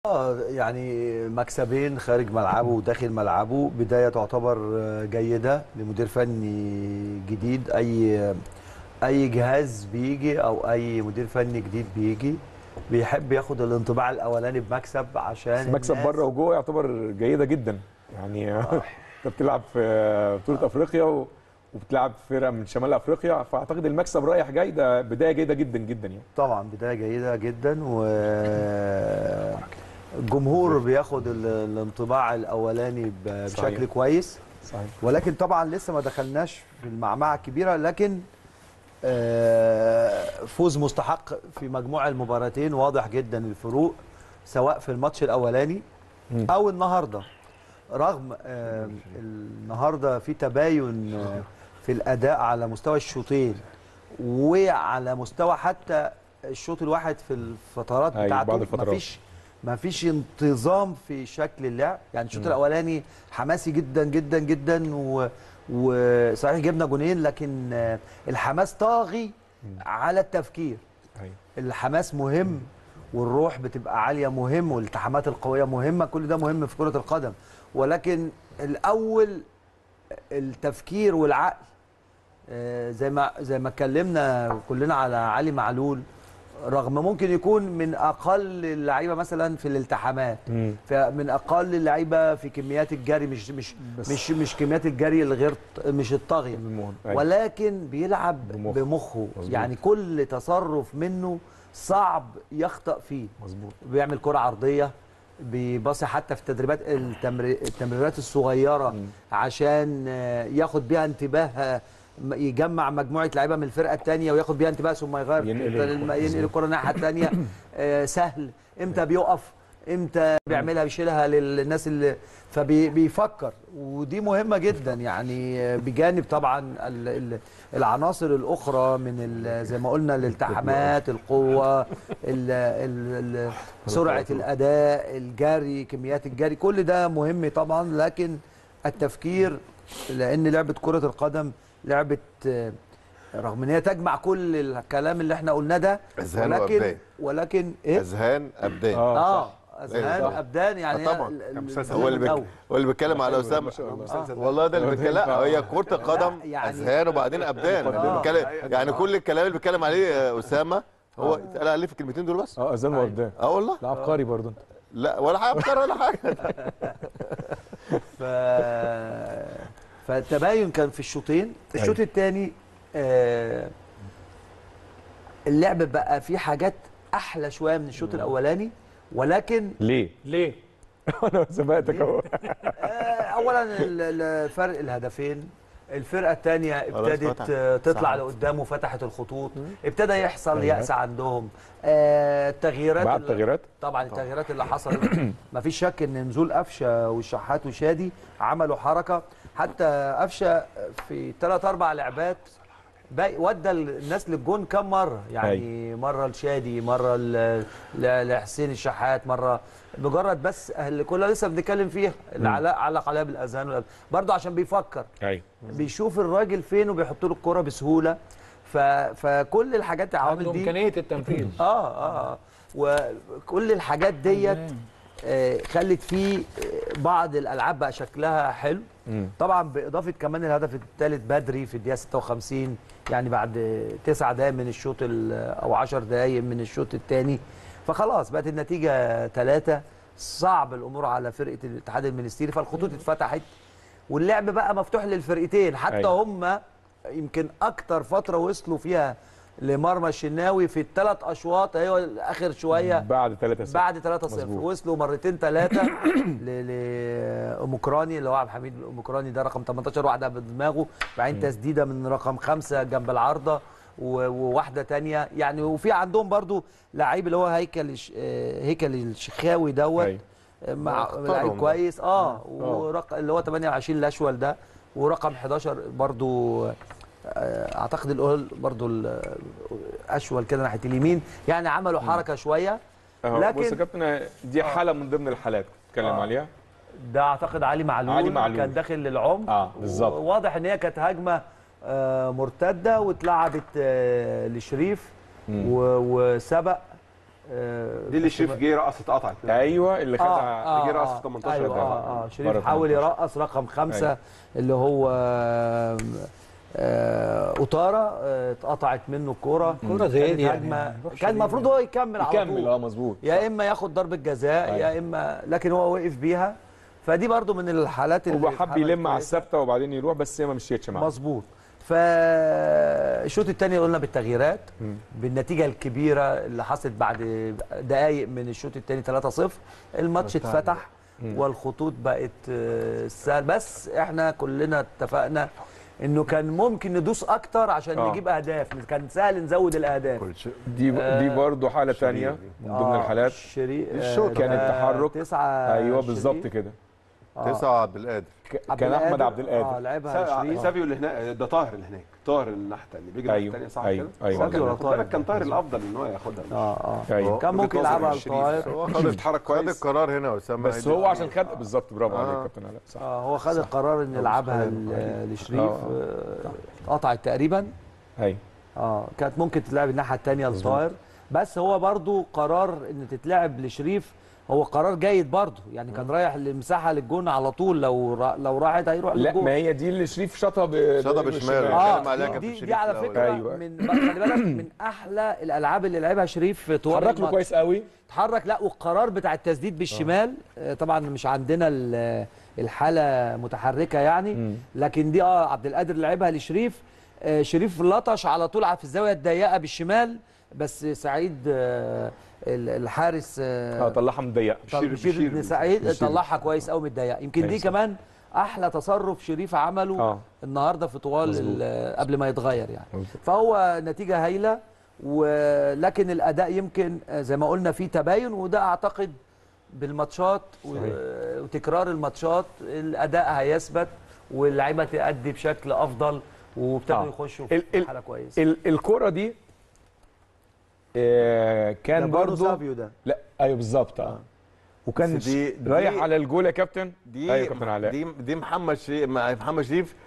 اه يعني مكسبين خارج ملعبه وداخل ملعبه بدايه تعتبر آه، جيده لمدير فني جديد اي اي جهاز بيجي او اي مدير فني جديد بيجي بيحب ياخد الانطباع الاولاني بمكسب عشان مكسب الناس- بره وجوه يعتبر جيده جدا يعني انت بتلعب في بطوله افريقيا و- وبتلعب فرقه من شمال افريقيا فاعتقد المكسب رايح جاي ده بدايه جيده جدا جدا يعني طبعا بدايه جيده جدا و الجمهور بياخد ال- الانطباع الاولاني ب- بشكل صحيح. كويس صحيح ولكن طبعا لسه ما دخلناش في المعمعه الكبيره لكن آه، فوز مستحق في مجموع المباراتين واضح جدا الفروق سواء في الماتش الاولاني مم. او النهارده رغم آه، النهارده في تباين آه، في الاداء على مستوى الشوطين وعلى مستوى حتى الشوط الواحد في الفترات أيوة، بتاعته بعض الفترات. مفيش مفيش انتظام في شكل اللعب يعني الشوط مم. الاولاني حماسي جدا جدا جدا و وصحيح جبنا جونين لكن آه، الحماس طاغي على التفكير أيوة. الحماس مهم والروح بتبقى عاليه مهم والالتحامات القويه مهمه كل ده مهم في كره القدم ولكن الاول التفكير والعقل آه، زي ما زي ما اتكلمنا كلنا على علي معلول رغم ممكن يكون من اقل اللعيبه مثلا في الالتحامات مم. من اقل اللعيبه في كميات الجري مش مش بس- مش مش كميات الجري الغير مش الطاغيه المهم. أيوة. ولكن بيلعب بمخ. بمخه مظبوط. يعني كل تصرف منه صعب يخطأ فيه مظبوط بيعمل كرة عرضية بيباصي حتى في التدريبات التمر... التمريرات الصغيرة مم. عشان آه، ياخد بيها انتباه آه، م- يجمع مجموعة لعيبة من الفرقة الثانية وياخد بيها انتباه ثم يغير ينقل الكرة. ينقل الكرة الناحية الثانية آه، سهل امتى بيقف امتى بيعملها بيشيلها للناس اللي فبيفكر ودي مهمة جدا يعني آه، بجانب طبعا ال- ال- العناصر الأخرى من ال- زي ما قلنا الالتحامات القوة ال- ال- ال- سرعة الأداء الجري كميات الجري كل ده مهم طبعا لكن التفكير لأن لعبة كرة القدم لعبة آه، رغم ان هي تجمع كل الكلام اللي احنا قلناه ده أذهان ولكن وأبدان. ولكن ايه اذهان ابدان اه اه اذهان صح. ابدان يعني آه هي طبعا. ال- ال- كان مسلسل. هو اللي بيك... الأول. هو اللي بيتكلم على حلو، اسامه ما شاء الله. آه. والله ده اللي بيتكلم لا هي كره القدم يعني- اذهان وبعدين ابدان آه. بيتكلم- يعني كل الكلام اللي بيتكلم عليه آه، اسامه هو اتقال عليه في الكلمتين دول بس اه اذان وابدان اه والله لا عبقري برضه انت لا ولا حاجه افكار ولا حاجه ف فالتباين كان في الشوطين الشوط الثاني آه اللعب بقى فيه حاجات احلى شويه من الشوط الاولاني ولكن ليه؟ ليه؟ انا سبقتك اهو آه اولا ال- ال- فرق الهدفين الفرقه الثانيه خلاص ابتدت فتح. آه، تطلع صح. لقدام وفتحت الخطوط ابتدى يحصل أيوة. يأس عندهم آه التغييرات بعد اللي- تغييرات طبعا التغييرات اللي حصلت مفيش شك ان نزول قفشه والشحات وشادي عملوا حركه حتى قفشه في ثلاث اربع لعبات باقي ودى الناس للجون كم مره يعني مره لشادي مره ل- ل- لحسين الشحات مره مجرد بس اللي كنا لسه بنتكلم فيها اللي علاء علق عليها بالاذهان والأب- برضه عشان بيفكر ايوه بيشوف الراجل فين وبيحط له الكره بسهوله ف... فكل الحاجات العوامل عنده دي امكانيه التنفيذ اه اه وكل الحاجات ديت آه، خلت فيه آه، بعض الالعاب بقى شكلها حلو مم. طبعا باضافه كمان الهدف الثالث بدري في الدقيقه 56 يعني بعد تسع دقائق من الشوط ال- او 10 دقائق من الشوط الثاني فخلاص بقت النتيجه ثلاثه صعب الامور على فرقه الاتحاد المنستيري فالخطوط اتفتحت واللعب بقى مفتوح للفرقتين حتى أيوة. هم يمكن اكتر فتره وصلوا فيها لمرمى الشناوي في الثلاث اشواط ايوه اخر شويه بعد 3 0 بعد 3 0 مظبوط. وصلوا مرتين ثلاثه لأموكراني اللي هو عبد الحميد الأموكراني ده رقم 18 واحده بدماغه بعدين تسديده من رقم خمسه جنب العارضه و- وواحده تانية يعني وفي عندهم برضو لعيب اللي هو هيكل الش- آه، هيكل الشخاوي دوت أيوة. مع اختارهم لعيب ده. كويس اه ورق اللي هو 28 الاشول ده ورقم 11 برضو آه، اعتقد الاول برضو ال- اشول كده ناحيه اليمين يعني عملوا حركه شويه أهو، لكن- بص يا كابتن دي حاله من ضمن الحالات بتتكلم آه. عليها ده اعتقد علي معلول, علي معلول. كان داخل للعمق آه، بالظبط. واضح ان هي كانت هجمه آه، مرتده واتلعبت آه، لشريف مم. و- وسبق آه، دي اللي بس شريف ما- جه رقص اتقطعت ايوه اللي اه خدها اه جه رأس آه، في 18 ايوه ده. اه اه بره شريف حاول 18. يرقص رقم خمسة أيوة. اللي هو آه، آه، اوتارا آه، اتقطعت منه الكوره كرة زي كانت دي يعني، هجمة. ما يروحش كان ليه المفروض هو يكمل على يكمل طول اه مظبوط يا اما ياخد ضربه جزاء أيوة. يا اما لكن هو وقف بيها فدي برضو من الحالات اللي هو حب اتحركت يلم على كويسة. الثابته وبعدين يروح بس هي ما مشيتش معاه مظبوط فالشوط الثاني قلنا بالتغييرات مم. بالنتيجه الكبيره اللي حصلت بعد دقائق من الشوط الثاني 3-0 الماتش اتفتح مم. والخطوط بقت آه، سهل بس احنا كلنا اتفقنا انه كان ممكن ندوس اكتر عشان آه. نجيب اهداف كان سهل نزود الاهداف كل شيء دي دي برضه حاله ثانيه من ضمن آه، الحالات شري... الشوط كان التحرك. تسعة ايوه شريف. بالظبط كده آه. تسعة عبد القادر ك- عبد كان احمد القادر. عبد القادر اه لعبها سا- شريف سافيو اللي هناك ده طاهر اللي هناك طاهر الناحيه الثانيه بيجري الناحيه أيوه، الثانيه صح أيوه، كده؟ أيوه. سافيو ولا خد طاهر؟ بالك كان طاهر الافضل ان هو ياخدها اه اه ايوه كان ممكن وجهة يلعبها نظر الشريف. لطاهر هو شريف خد اتحرك خد كويس القرار هنا يا اسامه بس هو عشان خد بالظبط برافو عليك آه. كابتن علاء صح اه هو خد القرار ان يلعبها ل- لشريف آه. آه، اتقطعت تقريبا ايوه اه كانت ممكن تتلعب الناحيه الثانيه لطاهر بس هو برضو قرار ان تتلعب لشريف هو قرار جيد برضو يعني كان رايح لمساحه للجون على طول لو را لو راحت هيروح لا للجون ما هي دي اللي شريف شاطها ب- شاطها ب- بشماله. اه اتكلم عليها دي, كابتن دي, شريف دي على الأول. فكره أيوة. من خلي بالك من احلى الالعاب اللي لعبها شريف طوال حرك له الماتش. كويس قوي اتحرك لا والقرار بتاع التسديد بالشمال آه. طبعا مش عندنا ال- الحاله متحركه يعني مم. لكن دي اه عبد القادر لعبها لشريف آه شريف لطش على طول في الزاويه الضيقه بالشمال بس سعيد آه ال- الحارس اه آه طلعها مضيقه طل- بشير- بشير بن بشير. سعيد بشير. طلعها كويس قوي من الضيقه يمكن دي كويس. كمان احلى تصرف شريف عمله اه النهارده في طوال مظبوط. ال- قبل ما يتغير يعني مظبوط. فهو نتيجه هايله ولكن الاداء يمكن آه، زي ما قلنا فيه تباين وده اعتقد بالماتشات و- صحيح. وتكرار الماتشات الاداء هيثبت واللعيبه تأدي بشكل افضل وابتدوا آه. يخشوا ال- في ال- حاله كويسه ال- الكرة دي آه ده كان برضه برضو سافيو ده لا ايوه بالظبط اه وكان بس دي- دي- رايح على الجول يا كابتن دي ايوه كابتن علاء دي دي محمد شريف مع محمد شريف